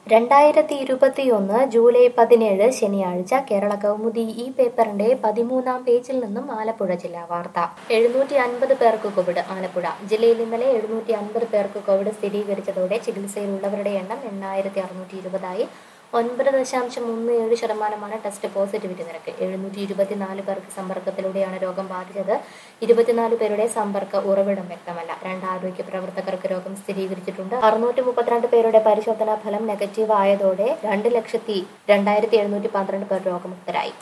രണ്ടായിരത്തി ഇരുപത്തിയൊന്ന് ജൂലൈ പതിനേഴ് ശനിയാഴ്ച കേരള കൗമുദി ഈ പേപ്പറിന്റെ പതിമൂന്നാം പേജിൽ നിന്നും ആലപ്പുഴ ജില്ലാ വാർത്ത എഴുന്നൂറ്റി അൻപത് പേർക്ക് കോവിഡ് ആലപ്പുഴ ജില്ലയിൽ ഇന്നലെ എഴുന്നൂറ്റി അൻപത് പേർക്ക് കോവിഡ് സ്ഥിരീകരിച്ചതോടെ ചികിത്സയിലുള്ളവരുടെ എണ്ണം എണ്ണായിരത്തി അറുന്നൂറ്റി ഇരുപതായി ഒൻപത് ദശാംശം മൂന്ന് ഏഴ് ശതമാനമാണ് ടെസ്റ്റ് പോസിറ്റിവിറ്റി നിരക്ക് എഴുന്നൂറ്റി ഇരുപത്തിനാല് പേർക്ക് സമ്പർക്കത്തിലൂടെയാണ് രോഗം ബാധിച്ചത് ഇരുപത്തിനാല് പേരുടെ സമ്പർക്ക ഉറവിടം വ്യക്തമല്ല രണ്ട് ആരോഗ്യ പ്രവർത്തകർക്ക് രോഗം സ്ഥിരീകരിച്ചിട്ടുണ്ട് അറുന്നൂറ്റി മുപ്പത്തിരണ്ട് പേരുടെ പരിശോധനാ ഫലം നെഗറ്റീവ് ആയതോടെ രണ്ട് ലക്ഷത്തി രണ്ടായിരത്തി എഴുന്നൂറ്റി പന്ത്രണ്ട് പേർ രോഗമുക്തരായി